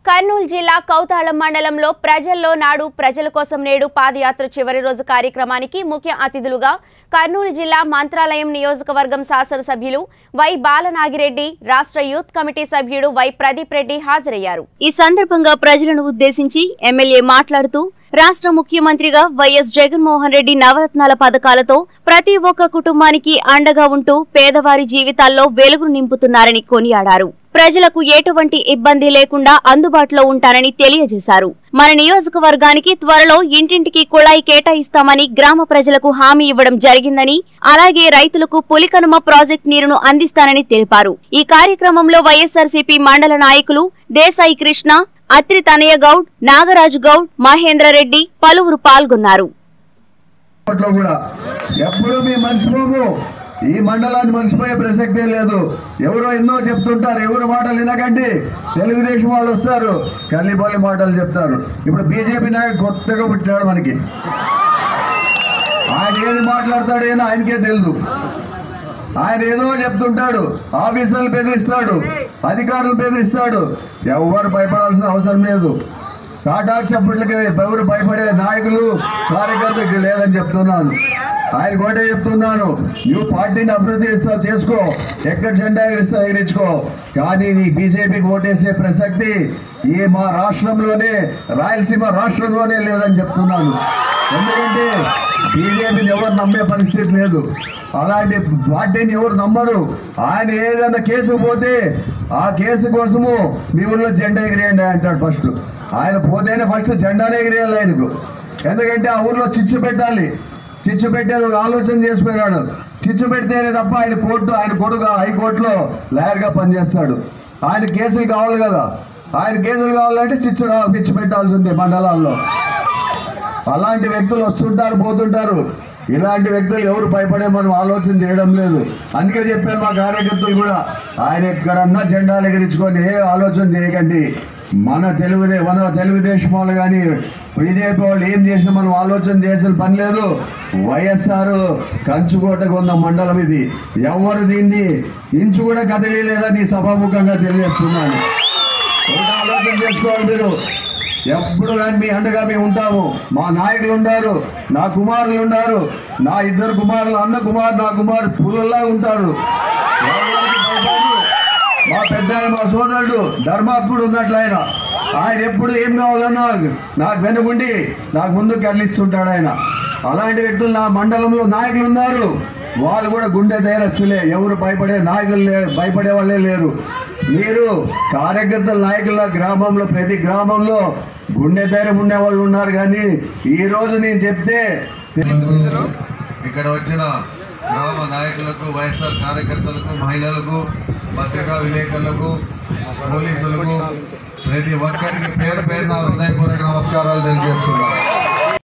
కర్నూలు జిల్లా కౌతాళం మండలంలో ప్రజల్లో నాడు ప్రజల కోసం నేడు పాదయాత్ర చివరి రోజు కార్యక్రమానికి ముఖ్య అతిథులుగా కర్నూలు జిల్లా మంత్రాలయం నియోజకవర్గం శాసనసభ్యులు వై బాలనాగిరెడ్డి రాష్ట్ర యూత్ కమిటీ సభ్యుడు వై ప్రదీప్ రెడ్డి హాజరయ్యారు ఈ సందర్భంగా ప్రజలను ఉద్దేశించి ఎమ్మెల్యే మాట్లాడుతూ రాష్ట్ర ముఖ్యమంత్రిగా వైఎస్ జగన్మోహన్ రెడ్డి నవరత్నాల పథకాలతో ప్రతి ఒక్క కుటుంబానికి అండగా ఉంటూ పేదవారి జీవితాల్లో వెలుగును నింపుతున్నారని కొనియాడారు ప్రజలకు ఎటువంటి ఇబ్బంది లేకుండా అందుబాటులో ఉంటారని తెలియజేశారు మన నియోజకవర్గానికి త్వరలో ఇంటింటికి కుళాయి కేటాయిస్తామని గ్రామ ప్రజలకు హామీ ఇవ్వడం జరిగిందని అలాగే రైతులకు పులికనుమ ప్రాజెక్ట్ నీరును అందిస్తానని తెలిపారు ఈ కార్యక్రమంలో వైఎస్ఆర్సీపీ మండల నాయకులు దేశాయి కృష్ణ అత్రి తనయ్య గౌడ్ నాగరాజు గౌడ్ మహేంద్రరెడ్డి పలువురు పాల్గొన్నారు అప్పట్లో కూడా ఎప్పుడు మీ మర్చిపోము ఈ మండలాన్ని మర్చిపోయే ప్రసక్తే లేదు ఎవరో ఎన్నో చెప్తుంటారు ఎవరు మాటలు వినకండి తెలుగుదేశం వాళ్ళు వస్తారు కల్లిపల్లి మాటలు చెప్తారు ఇప్పుడు బీజేపీ నాయకుడు కొత్తగా పుట్టాడు మనకి ఆయన ఏది మాట్లాడతాడు ఏదో ఆయనకే తెలుసు ఆయన ఏదో చెప్తుంటాడు ఆఫీసర్లు బెదిరిస్తాడు అధికారులు బెదిరిస్తాడు ఎవరు భయపడాల్సిన అవసరం లేదు టాటా చప్పట్లకి ఎవరు భయపడే నాయకులు కార్యకర్తలు ఇక్కడ లేదని చెప్తున్నాను ఆయన కూడా చెప్తున్నాను నువ్వు పార్టీని అభివృద్ధి చేస్తావు చేసుకో ఎక్కడ జెండా ఎగిరిస్తావు ఎగిరించుకో కానీ నీ బీజేపీకి ఓటేసే ప్రసక్తి ఈ మా రాష్ట్రంలోనే రాయలసీమ రాష్ట్రంలోనే లేదని చెప్తున్నాను ఎందుకంటే బీజేపీని ఎవరు నమ్మే పరిస్థితి లేదు అలాంటి పార్టీని ఎవరు నమ్మరు ఆయన ఏదైనా కేసు పోతే ఆ కేసు కోసము మీ ఊళ్ళో జెండా ఎగిరేయండి అంటాడు ఫస్ట్ ఆయన పోతేనే ఫస్ట్ జెండానే ఎగిరేయాలి ఆయనకు ఎందుకంటే ఆ ఊర్లో చిచ్చు పెట్టాలి చిచ్చు పెట్టే ఒక ఆలోచన చేసుకున్నాడు చిచ్చు పెడితేనే తప్ప ఆయన కోర్టు ఆయన కొడుకు హైకోర్టులో లాయర్గా పనిచేస్తాడు ఆయన కేసులు కావాలి కదా ఆయన కేసులు కావాలంటే చిచ్చు రా- చిచ్చు పెట్టాల్సిందే మండలాల్లో అలాంటి వ్యక్తులు వస్తుంటారు పోతుంటారు ఇలాంటి వ్యక్తులు ఎవరు భయపడే మనం ఆలోచన చేయడం లేదు అందుకే చెప్పారు మా కార్యకర్తలు కూడా ఆయన ఎక్కడన్నా జెండాలు ఎగిరించుకొని ఏ ఆలోచన చేయకండి మన తెలుగుదే మన తెలుగుదేశం వాళ్ళు కానీ బీజేపీ వాళ్ళు ఏం చేసినా మనం ఆలోచన చేసిన పని లేదు వైఎస్ఆర్ కంచుకోటకు ఉన్న మండలం ఇది ఎవరు దీన్ని ఇంచు కూడా కదిలేదని సభాముఖంగా తెలియజేస్తున్నాను ఒకటి ఆలోచన చేసుకోవాలి మీరు ఎప్పుడు కానీ మీ అండగా మేము ఉంటాము మా నాయకులు ఉన్నారు నా కుమారులు ఉన్నారు నా ఇద్దరు కుమారులు అన్న కుమారు నా కుమారు పుల్లల్లా ఉంటారు ఎవరికి భయపడరు. మా పెద్ద ఆయన, మా సోదరుడు ధర్మాత్ముడు ఉన్నట్లు ఆయన ఆయన ఎప్పుడు ఏం కావాలన్నా నాకు వెనుకుండి నాకు ముందు కదిలిస్తుంటాడు ఆయన అలాంటి వ్యక్తులు నా మండలంలో నాయకులు ఉన్నారు వాళ్ళు కూడా గుండె ధైర్యస్తులే ఎవరు భయపడే నాయకులు లే- భయపడే వాళ్ళే లేరు మీరు కార్యకర్తల నాయకుల గ్రామంలో ప్రతి గ్రామంలో గుండె ధైర్యం ఉండే వాళ్ళు ఉన్నారు కానీ ఈ రోజు నేను చెప్తే ఇక్కడ వచ్చిన గ్రామ నాయకులకు వైఎస్ఆర్ కార్యకర్తలకు మహిళలకు పత్రికా విలేకరులకు పోలీసులకు ప్రతి ఒక్కరికి పేరు పేరున హృదయపూర్వక నమస్కారాలు తెలియజేస్తున్నాను